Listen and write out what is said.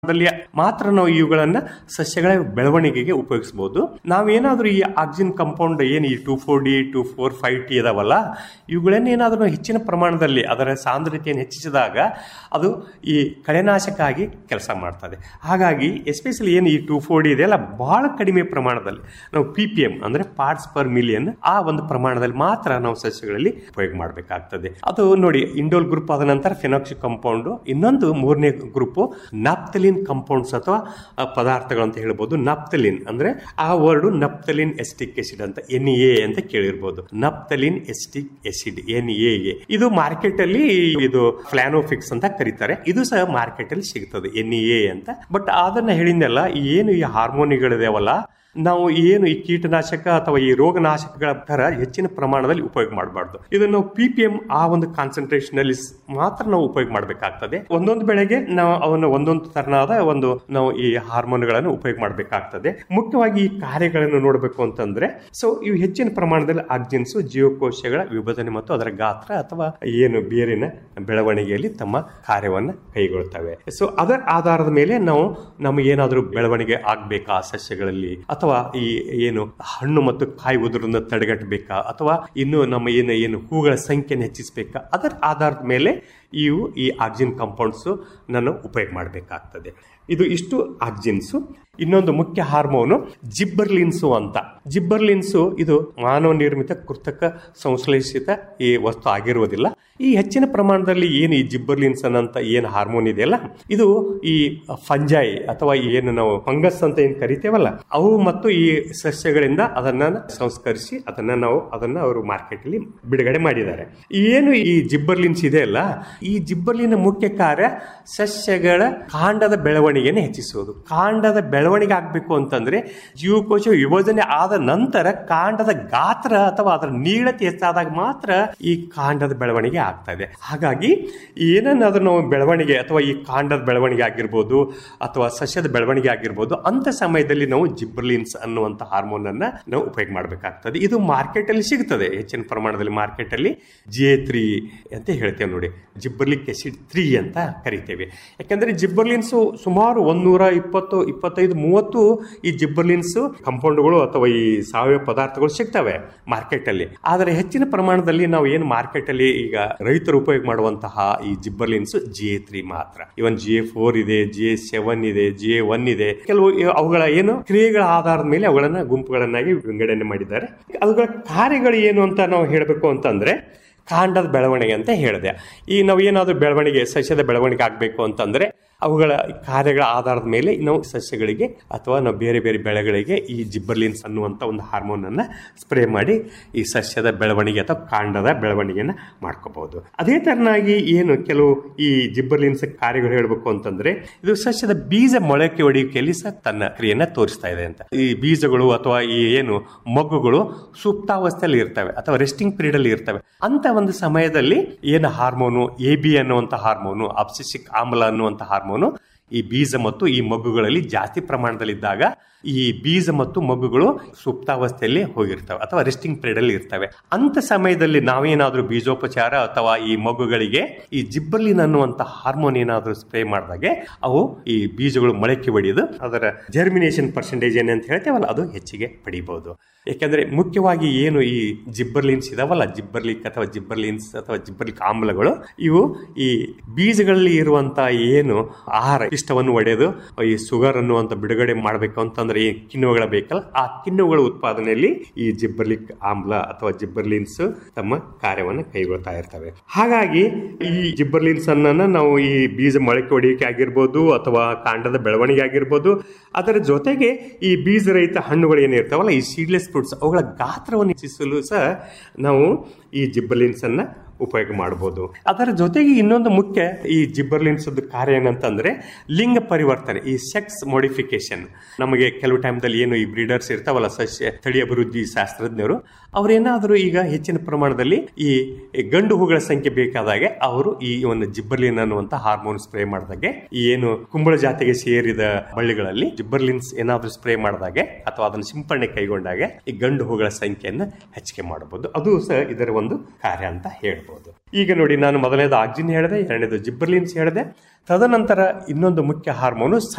ದಲ್ಲಿ ಮಾತ್ರ ನಾವು ಇವುಗಳನ್ನ ಸಸ್ಯಗಳ ಬೆಳವಣಿಗೆಗೆ ಉಪಯೋಗಿಸಬಹುದು ನಾವೇನಾದ್ರೂ ಈ ಆಕ್ಸಿಜನ್ ಕಂಪೌಂಡ್ ಏನು ಈ two four D two four five T ಇದಾವಲ್ಲ ಇವುಗಳನ್ನ ಏನಾದ್ರೂ ಹೆಚ್ಚಿನ ಪ್ರಮಾಣದಲ್ಲಿ ಅದರ ಸಾಂದ್ರತೆಯನ್ನು ಹೆಚ್ಚಿಸಿದಾಗ ಅದು ಈ ಕಳೆನಾಶಕ ಆಗಿ ಕೆಲಸ ಮಾಡ್ತದೆ ಹಾಗಾಗಿ ಎಸ್ಪೆಷಲಿ ಏನು ಈ ಟೂ ಫೋರ್ ಡಿ ಇದೆಯಲ್ಲ ಬಹಳ ಕಡಿಮೆ ಪ್ರಮಾಣದಲ್ಲಿ ನಾವು ಪಿ ಪಿ ಎಂ ಅಂದ್ರೆ ಪಾರ್ಟ್ಸ್ ಪರ್ ಮಿಲಿಯನ್ ಆ ಒಂದು ಪ್ರಮಾಣದಲ್ಲಿ ಮಾತ್ರ ನಾವು ಸಸ್ಯಗಳಲ್ಲಿ ಉಪಯೋಗ ಮಾಡಬೇಕಾಗ್ತದೆ ಅದು ನೋಡಿ ಇಂಡೋಲ್ ಗ್ರೂಪ್ ಆದ ನಂತರ ಫಿನಾಕ್ಸಿ ಕಂಪೌಂಡ್ ಇನ್ನೊಂದು ಮೂರನೇ ಗ್ರೂಪ್ ನಾಪ್ತಲಿನ್ ಕಂಪೌಂಡ್ಸ್ ಅಥವಾ ಆ, ಪದಾರ್ಥಗಳು ಅಂತ ಹೇಳ್ಬೋದು ನಪ್ತಲಿನ್ ಅಂದ್ರೆ ಆ ವರ್ಡ್ ನಪ್ತಲಿನ್ ಎಸ್ಟಿಕ್ ಎಸಿಡ್ ಅಂತ ಎನ್ ಎ ಅಂತ ಕೇಳಿರ್ಬೋದು naphthalene acetic acid N A ಇದು ಮಾರ್ಕೆಟ್ ಅಲ್ಲಿ ಇದು ಫ್ಲಾನೋಫಿಕ್ಸ್ ಅಂತ ಕರೀತಾರೆ ಇದು ಸಹ ಮಾರ್ಕೆಟ್ ಅಲ್ಲಿ ಸಿಗ್ತದೆ ಎನ್ ಎ ಅಂತ ಬಟ್ ಅದನ್ನ ಹೇಳಿದ್ನಲ್ಲ ಏನು ಈ ಹಾರ್ಮೋನಿಗಳಿದಾವಲ್ಲ ನಾವು ಏನು ಈ ಕೀಟನಾಶಕ ಅಥವಾ ಈ ರೋಗನಾಶಕಗಳ ತರ ಹೆಚ್ಚಿನ ಪ್ರಮಾಣದಲ್ಲಿ ಉಪಯೋಗ ಮಾಡಬಾರ್ದು ಇದನ್ನು ನಾವು ಪಿ ಪಿ ಎಂ ಆ ಒಂದು ಕಾನ್ಸಂಟ್ರೇಷನ್ ಅಲ್ಲಿ ಸ್- ಮಾತ್ರ ನಾವು ಉಪಯೋಗ ಮಾಡಬೇಕಾಗ್ತದೆ ಒಂದೊಂದು ಬೆಳೆಗೆ ನಾವು ಅವನ್ನ ಒಂದೊಂದು ತರನಾದ ಒಂದು ನಾವು ಈ ಹಾರ್ಮೋನ್ಗಳನ್ನು ಉಪಯೋಗ ಮಾಡಬೇಕಾಗ್ತದೆ ಮುಖ್ಯವಾಗಿ ಈ ಕಾರ್ಯಗಳನ್ನು ನೋಡಬೇಕು ಅಂತಂದ್ರೆ ಸೊ ಇವು ಹೆಚ್ಚಿನ ಪ್ರಮಾಣದಲ್ಲಿ ಆಕ್ಸಿನ್ಸ್ ಜೀವಕೋಶಗಳ ವಿಭಜನೆ ಮತ್ತು ಅದರ ಗಾತ್ರ ಅಥವಾ ಏನು ಬೇರಿನ ಬೆಳವಣಿಗೆಯಲ್ಲಿ ತಮ್ಮ ಕಾರ್ಯವನ್ನು ಕೈಗೊಳ್ತವೆ ಸೊ ಅದರ ಆಧಾರದ ಮೇಲೆ ನಾವು ನಮಗೆ ಏನಾದರೂ ಬೆಳವಣಿಗೆ ಆಗ್ಬೇಕಾ ಸಸ್ಯಗಳಲ್ಲಿ ಅಥವಾ ಈ ಏನು ಹಣ್ಣು ಮತ್ತು ಕಾಯಿ ಉದುರನ್ನ ತಡೆಗಟ್ಟಬೇಕಾ ಅಥವಾ ಇನ್ನು ನಮ್ಮ ಏನು ಏನು ಹೂಗಳ ಸಂಖ್ಯೆಯನ್ನು ಹೆಚ್ಚಿಸಬೇಕಾ ಅದರ ಆಧಾರದ ಮೇಲೆ ಇವು ಈ ಆಕ್ಸಿನ್ ಕಾಂಪೌಂಡ್ಸ್ ನಾನು ಉಪಯೋಗ ಮಾಡಬೇಕಾಗ್ತದೆ ಇದು ಇಷ್ಟು ಆಕ್ಸಿನ್ಸು ಇನ್ನೊಂದು ಮುಖ್ಯ ಹಾರ್ಮೋನು ಜಿಬ್ಬರ್ಲಿನ್ಸು ಅಂತ ಜಿಬ್ಬರ್ಲಿನ್ಸು ಇದು ಮಾನವ ನಿರ್ಮಿತ ಕೃತಕ ಸಂಶ್ಲೇಷಿತ ಈ ವಸ್ತು ಆಗಿರುವುದಿಲ್ಲ ಈ ಹೆಚ್ಚಿನ ಪ್ರಮಾಣದಲ್ಲಿ ಏನು ಈ ಜಿಬ್ಬರ್ಲಿನ್ಸ್ ಅನ್ನಂತ ಏನು ಹಾರ್ಮೋನ್ ಇದೆಯಲ್ಲ ಇದು ಈ ಫಂಜಾಯಿ ಅಥವಾ ಏನು ನಾವು ಫಂಗಸ್ ಅಂತ ಏನು ಕರಿತೇವಲ್ಲ ಅವು ಮತ್ತು ಈ ಸಸ್ಯಗಳಿಂದ ಅದನ್ನ ಸಂಸ್ಕರಿಸಿ ಅದನ್ನ ನಾವು ಅದನ್ನ ಅವರು ಮಾರ್ಕೆಟ್ ಅಲ್ಲಿ ಬಿಡುಗಡೆ ಮಾಡಿದ್ದಾರೆ ಏನು ಈ ಜಿಬ್ಬರ್ಲಿನ್ಸ್ ಇದೆಯಲ್ಲ ಈ ಜಿಬ್ಬರ್ಲಿನ ಮುಖ್ಯ ಕಾರ್ಯ ಸಸ್ಯಗಳ ಕಾಂಡದ ಬೆಳವಣಿಗೆಯನ್ನು ಹೆಚ್ಚಿಸುವುದು ಕಾಂಡದ ಬೆಳವಣಿಗೆ ಆಗಬೇಕು ಅಂತಂದ್ರೆ ಜೀವಕೋಶ ವಿಭಜನೆ ಆದ ನಂತರ ಕಾಂಡದ ಗಾತ್ರ ಅಥವಾ ಅದರ ನೀಳತೆ ಹೆಚ್ಚಾದಾಗ ಮಾತ್ರ ಈ ಕಾಂಡದ ಬೆಳವಣಿಗೆ ಆಗ್ತಾ ಇದೆ ಹಾಗಾಗಿ ಏನನ್ನಾದ್ರೂ ನಾವು ಬೆಳವಣಿಗೆ ಅಥವಾ ಈ ಕಾಂಡದ ಬೆಳವಣಿಗೆ ಆಗಿರ್ಬೋದು ಅಥವಾ ಸಸ್ಯದ ಬೆಳವಣಿಗೆ ಆಗಿರ್ಬೋದು ಅಂತ ಸಮಯದಲ್ಲಿ ನಾವು ಜಿಬ್ರಲಿನ್ಸ್ ಅನ್ನುವಂಥ ಹಾರ್ಮೋನ್ ಅನ್ನ ನಾವು ಉಪಯೋಗ ಮಾಡಬೇಕಾಗ್ತದೆ ಇದು ಮಾರ್ಕೆಟ್ ಅಲ್ಲಿ ಸಿಗ್ತದೆ ಹೆಚ್ಚಿನ ಪ್ರಮಾಣದಲ್ಲಿ ಮಾರ್ಕೆಟ್ ಅಲ್ಲಿ ಜಿ ಎ ತ್ರೀ ಅಂತ ಹೇಳ್ತೇವೆ ನೋಡಿ ಜಿಬ್ಬರ್ಲಿಕ್ ಎಸಿಡ್ ತ್ರೀ ಅಂತ ಕರಿತೇವೆ ಯಾಕಂದ್ರೆ ಜಿಬ್ಬರ್ಲಿನ್ಸ್ ಸುಮಾರು ಒಂದೂರ ಇಪ್ಪತ್ತು ಇಪ್ಪತ್ತೈದು ಮೂವತ್ತು ಈ ಜಿಬ್ಬರ್ಲಿನ್ಸ್ ಕಂಪೌಂಡ್ಗಳು ಅಥವಾ ಈ ಸಾವಯವ ಪದಾರ್ಥಗಳು ಸಿಗ್ತವೆ ಮಾರ್ಕೆಟ್ ಅಲ್ಲಿ ಆದರೆ ಹೆಚ್ಚಿನ ಪ್ರಮಾಣದಲ್ಲಿ ನಾವು ಏನು ಮಾರ್ಕೆಟ್ ಅಲ್ಲಿ ಈಗ ರೈತರು ಉಪಯೋಗ ಮಾಡುವಂತಹ ಈ ಜಿಬ್ಬರ್ಲಿನ್ಸ್ ಜಿ ಎ ತ್ರೀ ಮಾತ್ರ ಇವನ್ ಜಿ ಎ ಫೋರ್ ಇದೆ ಜಿ ಎ ಸೆವೆನ್ ಇದೆ ಜಿ ಎ ಒನ್ ಇದೆ ಕೆಲವು ಇ- ಅವುಗಳ ಏನು ಕ್ರಿಯೆಗಳ ಆಧಾರದ ಮೇಲೆ ಅವುಗಳನ್ನ ಗುಂಪುಗಳನ್ನಾಗಿ ವಿಂಗಡಣೆ ಮಾಡಿದ್ದಾರೆ ಅವುಗಳ ಕಾರ್ಯಗಳು ಏನು ಅಂತ ನಾವು ಹೇಳಬೇಕು ಅಂತಂದ್ರೆ ಕಾಂಡದ ಬೆಳವಣಿಗೆ ಅಂತ ಹೇಳಿದೆ ಈ ನಾವು ಏನಾದರೂ ಬೆಳವಣಿಗೆ ಸಸ್ಯದ ಬೆಳವಣಿಗೆ ಆಗಬೇಕು ಅಂತಂದ್ರೆ ಅವುಗಳ ಕಾರ್ಯಗಳ ಆಧಾರದ ಮೇಲೆ ನಾವು ಸಸ್ಯಗಳಿಗೆ ಅಥವಾ ನಾವು ಬೇರೆ ಬೇರೆ ಬೆಳೆಗಳಿಗೆ ಈ ಜಿಬ್ಬರ್ಲಿನ್ಸ್ ಅನ್ನುವಂಥ ಒಂದು ಹಾರ್ಮೋನ್ ಅನ್ನ ಸ್ಪ್ರೇ ಮಾಡಿ ಈ ಸಸ್ಯದ ಬೆಳವಣಿಗೆ ಅಥವಾ ಕಾಂಡದ ಬೆಳವಣಿಗೆಯನ್ನ ಮಾಡ್ಕೋಬಹುದು ಅದೇ ತರನಾಗಿ ಏನು ಕೆಲವು ಈ ಜಿಬ್ಬರ್ಲಿನ್ಸ್ ಕಾರ್ಯಗಳು ಹೇಳಬೇಕು ಅಂತಂದ್ರೆ ಇದು ಸಸ್ಯದ ಬೀಜ ಮೊಳಕೆ ಹೊಡೆಯುವಿಕೆಯಲ್ಲಿ ಸಹ ತನ್ನ ಕ್ರಿಯೆಯನ್ನ ತೋರಿಸ್ತಾ ಇದೆ ಅಂತ ಈ ಬೀಜಗಳು ಅಥವಾ ಈ ಏನು ಮಗ್ಗುಗಳು ಸುಪ್ತಾವಸ್ಥೆಯಲ್ಲಿ ಇರ್ತವೆ ಅಥವಾ ರೆಸ್ಟಿಂಗ್ ಪೀರಿಯಡ್ ಅಲ್ಲಿ ಇರ್ತವೆ ಅಂತ ಒಂದು ಸಮಯದಲ್ಲಿ ಏನು ಹಾರ್ಮೋನು ಎ ಬಿ ಅನ್ನುವಂಥ ಹಾರ್ಮೋನು ಅಬ್ಸಿಸಿಕ್ ಆಮ್ಲ ಅನ್ನುವಂಥ ಹಾರ್ಮೋನು ಈ ಬೀಜ ಮತ್ತು ಈ ಮಗ್ಗುಗಳಲ್ಲಿ ಜಾಸ್ತಿ ಪ್ರಮಾಣದಲ್ಲಿದ್ದಾಗ ಈ ಬೀಜ ಮತ್ತು ಮಗ್ಗುಗಳು ಸುಪ್ತಾವಸ್ಥೆಯಲ್ಲಿ ಹೋಗಿರ್ತವೆ ಅಥವಾ ರೆಸ್ಟಿಂಗ್ ಪೀರಿಯಡ್ ಅಲ್ಲಿ ಇರ್ತವೆ ಅಂತ ಸಮಯದಲ್ಲಿ ನಾವೇನಾದ್ರೂ ಬೀಜೋಪಚಾರ ಅಥವಾ ಈ ಮಗುಗಳಿಗೆ ಈ ಜಿಬ್ಬರ್ಲಿನ್ ಅನ್ನುವಂಥ ಹಾರ್ಮೋನ್ ಏನಾದ್ರೂ ಸ್ಪ್ರೇ ಮಾಡಿದಾಗೆ ಅವು ಈ ಬೀಜಗಳು ಮೊಳಕೆ ಹೊಡೆಯೋದು ಅದರ ಜರ್ಮಿನೇಷನ್ ಪರ್ಸೆಂಟೇಜ್ ಏನು ಅಂತ ಹೇಳ್ತೇವಲ್ಲ ಅದು ಹೆಚ್ಚಿಗೆ ಪಡಿಬಹುದು ಯಾಕೆಂದ್ರೆ ಮುಖ್ಯವಾಗಿ ಏನು ಈ ಜಿಬ್ಬರ್ಲಿನ್ಸ್ ಇದಾವಲ್ಲ ಜಿಬ್ಬರ್ಲಿಕ್ ಅಥವಾ ಜಿಬ್ಬರ್ಲಿನ್ಸ್ ಅಥವಾ ಜಿಬ್ಬರ್ಲಿಕ್ ಆಮ್ಲಗಳು ಇವು ಈ ಬೀಜಗಳಲ್ಲಿ ಇರುವಂತ ಏನು ಆಹಾರ ಇಷ್ಟವನ್ನು ಒಡೆದು ಈ ಸುಗರ್ ಅನ್ನುವಂತ ಬಿಡುಗಡೆ ಮಾಡಬೇಕು ಅಂತಂದ್ರೆ ಈ ಕಿಣ್ವಗಳ ಬೇಕಲ್ಲ ಆ ಕಿಣ್ವಗಳ ಉತ್ಪಾದನೆಯಲ್ಲಿ ಈ ಜಿಬ್ಬರ್ಲಿಕ್ ಆಮ್ಲ ಅಥವಾ ಜಿಬ್ಬರ್ಲಿನ್ಸ್ ತಮ್ಮ ಕಾರ್ಯವನ್ನು ಕೈಗೊಳ್ತಾ ಇರ್ತವೆ ಹಾಗಾಗಿ ಈ ಜಿಬ್ಬರ್ಲಿನ್ಸ್ ಅನ್ನ ನಾವು ಈ ಬೀಜ ಮೊಳಕೆ ಹೊಡೆಯುವಿಕೆ ಆಗಿರ್ಬೋದು ಅಥವಾ ಕಾಂಡದ ಬೆಳವಣಿಗೆ ಆಗಿರ್ಬೋದು ಅದರ ಜೊತೆಗೆ ಈ ಬೀಜ ರಹಿತ ಹಣ್ಣುಗಳು ಏನಿರ್ತಾವಲ್ಲ ಈ ಸೀಡ್ಲೆಸ್ ಫ್ರೂಟ್ಸ್ ಅವುಗಳ ಗಾತ್ರವನ್ನು ಹೆಚ್ಚಿಸಲು ಸಹ ನಾವು ಈ ಜಿಬ್ಬರ್ಲಿನ್ಸ್ ಅನ್ನ ಉಪಯೋಗ ಮಾಡಬಹುದು ಅದರ ಜೊತೆಗೆ ಇನ್ನೊಂದು ಮುಖ್ಯ ಈ ಜಿಬ್ಬರ್ಲಿನ್ಸ್ ಕಾರ್ಯ ಏನಂತಂದ್ರೆ ಲಿಂಗ ಪರಿವರ್ತನೆ ಈ ಸೆಕ್ಸ್ ಮಾಡಿಫಿಕೇಶನ್ ನಮಗೆ ಕೆಲವು ಟೈಮ್ದಲ್ಲಿ ಏನು ಈ ಬ್ರೀಡರ್ಸ್ ಇರ್ತಾವಲ್ಲ ಸಸ್ಯ ತಳಿ ಅಭಿವೃದ್ಧಿ ಶಾಸ್ತ್ರಜ್ಞರು ಅವರೇನಾದರೂ ಈಗ ಹೆಚ್ಚಿನ ಪ್ರಮಾಣದಲ್ಲಿ ಈ ಗಂಡು ಹೂಗಳ ಸಂಖ್ಯೆ ಬೇಕಾದಾಗೆ ಅವರು ಈ ಒಂದು ಜಿಬ್ಬರ್ಲಿನ್ ಅನ್ನುವಂತ ಹಾರ್ಮೋನ್ ಸ್ಪ್ರೇ ಮಾಡಿದಾಗೆ ಈ ಏನು ಕುಂಬಳ ಜಾತಿಗೆ ಸೇರಿದ ಬಳ್ಳಿಗಳಲ್ಲಿ ಜಿಬ್ಬರ್ಲಿನ್ಸ್ ಏನಾದರೂ ಸ್ಪ್ರೇ ಮಾಡಿದಾಗೆ ಅಥವಾ ಅದನ್ನು ಸಿಂಪಡಣೆ ಕೈಗೊಂಡಾಗೆ ಈ ಗಂಡು ಹೂಗಳ ಸಂಖ್ಯೆಯನ್ನು ಹೆಚ್ಚಿಗೆ ಮಾಡಬಹುದು ಅದು ಸಹ ಇದರ ಒಂದು ಕಾರ್ಯ ಅಂತ ಹೇಳ್ಬೋದು ಈಗ ನೋಡಿ ನಾನು ಮೊದಲನೇದು ಆಕ್ಸಿನ್ ಹೇಳಿದೆ ಎರಡನೇದು ಜಿಬ್ಬರ್ಲಿನ್ಸ್ ಹೇಳಿದೆ ತದನಂತರ ಇನ್ನೊಂದು ಮುಖ್ಯ ಹಾರ್ಮೋನು